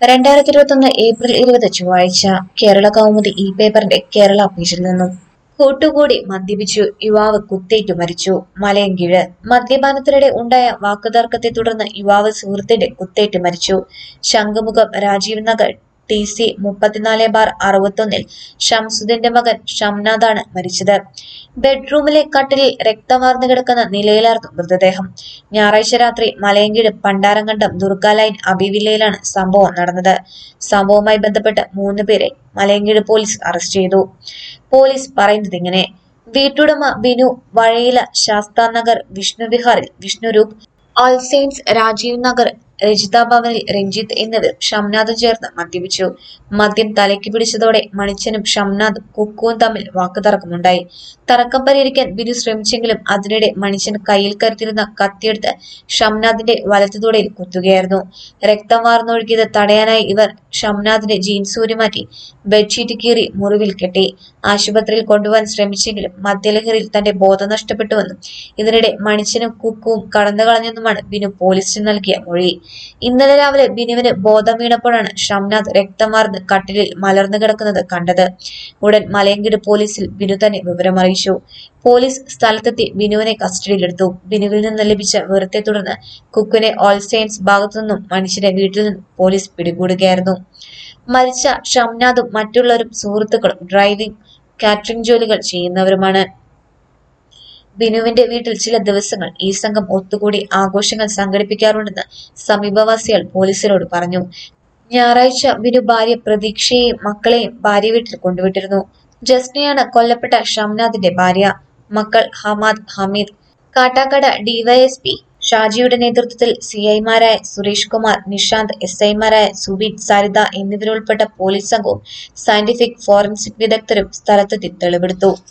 രണ്ടായിരത്തി ഇരുപത്തൊന്ന് ഏപ്രിൽ ഇരുപത് ചൊവ്വാഴ്ച കേരള കൗമുദി ഈ പേപ്പറിന്റെ കേരള പേജിൽ നിന്നും കൂട്ടുകൂടി മദ്യപിച്ചു യുവാവ് കുത്തേറ്റു മരിച്ചു മലയൻകീഴ് മദ്യപാനത്തിനിടെ ഉണ്ടായ വാക്കുതർക്കത്തെ തുടർന്ന് യുവാവ് സുഹൃത്തിന്റെ കുത്തേറ്റ് മരിച്ചു ശംഖുമുഖം രാജീവ് നഗർ ടി സി മുപ്പത്തിനാല് ബാർ അറുപത്തൊന്നിൽ ഷംസുദ്ദീന്റെ മകൻ ഷംനാഥാണ് മരിച്ചത് ബെഡ്റൂമിലെ കട്ടിലിൽ രക്തമാർന്നു കിടക്കുന്ന നിലയിലായിരുന്നു മൃതദേഹം ഞായറാഴ്ച രാത്രി മലയങ്കീട് പണ്ടാരങ്കണ്ടം ദുർഗ ലൈൻ അബിവില്ലയിലാണ് സംഭവം നടന്നത് സംഭവവുമായി ബന്ധപ്പെട്ട് മൂന്ന് പേരെ മലയങ്കീട് പോലീസ് അറസ്റ്റ് ചെയ്തു പോലീസ് പറയുന്നത് ഇങ്ങനെ വീട്ടുടമ ബിനു വഴയില ശാസ്താ നഗർ വിഷ്ണു വിഹാറിൽ വിഷ്ണുരൂപ് ഓൾ സെയിൻസ് രാജീവ് നഗർ രജിത ഭവനിൽ രഞ്ജിത്ത് എന്നിവരും ഷംനാഥും ചേർന്ന് മദ്യപിച്ചു മദ്യം തലയ്ക്ക് പിടിച്ചതോടെ മണിച്ചനും ഷംനാഥും കുക്കുവും തമ്മിൽ വാക്കുതർക്കമുണ്ടായി തർക്കം പരിഹരിക്കാൻ ബിനു ശ്രമിച്ചെങ്കിലും അതിനിടെ മണിച്ചൻ കയ്യിൽ കരുത്തിരുന്ന കത്തിയെടുത്ത് ഷംനാഥിന്റെ വലത്തുതോടയിൽ കുത്തുകയായിരുന്നു രക്തം വാർന്നൊഴുകിയത് തടയാനായി ഇവർ ഷംനാഥിന്റെ ജീൻസ് ഊരിമാറ്റി ബെഡ്ഷീറ്റ് കീറി മുറിവിൽ കെട്ടി ആശുപത്രിയിൽ കൊണ്ടുപോകാൻ ശ്രമിച്ചെങ്കിലും മദ്യലഹരിയിൽ തന്റെ ബോധം നഷ്ടപ്പെട്ടുവെന്നും ഇതിനിടെ മണിച്ചനും കുക്കുവും കടന്നു കളഞ്ഞെന്നുമാണ് ബിനു പോലീസിന് നൽകിയ മൊഴി ഇന്നലെ രാവിലെ ബിനുവിന് ബോധം വീണപ്പോഴാണ് ഷംനാഥ് രക്തം വാർന്ന് കട്ടിലിൽ മലർന്നു കിടക്കുന്നത് കണ്ടത് ഉടൻ മലയങ്കിട് പോലീസിൽ ബിനു തന്നെ വിവരമറിയിച്ചു പോലീസ് സ്ഥലത്തെത്തി ബിനുവിനെ കസ്റ്റഡിയിലെടുത്തു ബിനുവിൽ നിന്ന് ലഭിച്ച വിവരത്തെ തുടർന്ന് കുക്കിനെ ഓൾ സെയിൻസ് ഭാഗത്തു നിന്നും മനുഷ്യരെ വീട്ടിൽ നിന്നും പോലീസ് പിടികൂടുകയായിരുന്നു മരിച്ച ഷംനാഥും മറ്റുള്ളവരും സുഹൃത്തുക്കളും ഡ്രൈവിംഗ് കാറ്ററിംഗ് ജോലികൾ ചെയ്യുന്നവരുമാണ് ബിനുവിന്റെ വീട്ടിൽ ചില ദിവസങ്ങൾ ഈ സംഘം ഒത്തുകൂടി ആഘോഷങ്ങൾ സംഘടിപ്പിക്കാറുണ്ടെന്ന് സമീപവാസികൾ പോലീസിനോട് പറഞ്ഞു ഞായറാഴ്ച ബിനു ഭാര്യ പ്രതീക്ഷയെയും മക്കളെയും ഭാര്യ വീട്ടിൽ കൊണ്ടുവിട്ടിരുന്നു ജസ്നയാണ് കൊല്ലപ്പെട്ട ഷംനാഥിന്റെ ഭാര്യ മക്കൾ ഹമാദ് ഹമീദ് കാട്ടാക്കട ഡിവൈഎസ്പി ഷാജിയുടെ നേതൃത്വത്തിൽ സിഐമാരായ സുരേഷ് കുമാർ നിഷാന്ത് എസ് ഐമാരായ സുബീൻ സരിത എന്നിവരുൾപ്പെട്ട പോലീസ് സംഘവും സയന്റിഫിക് ഫോറൻസിക് വിദഗ്ധരും സ്ഥലത്തെത്തി തെളിവെടുത്തു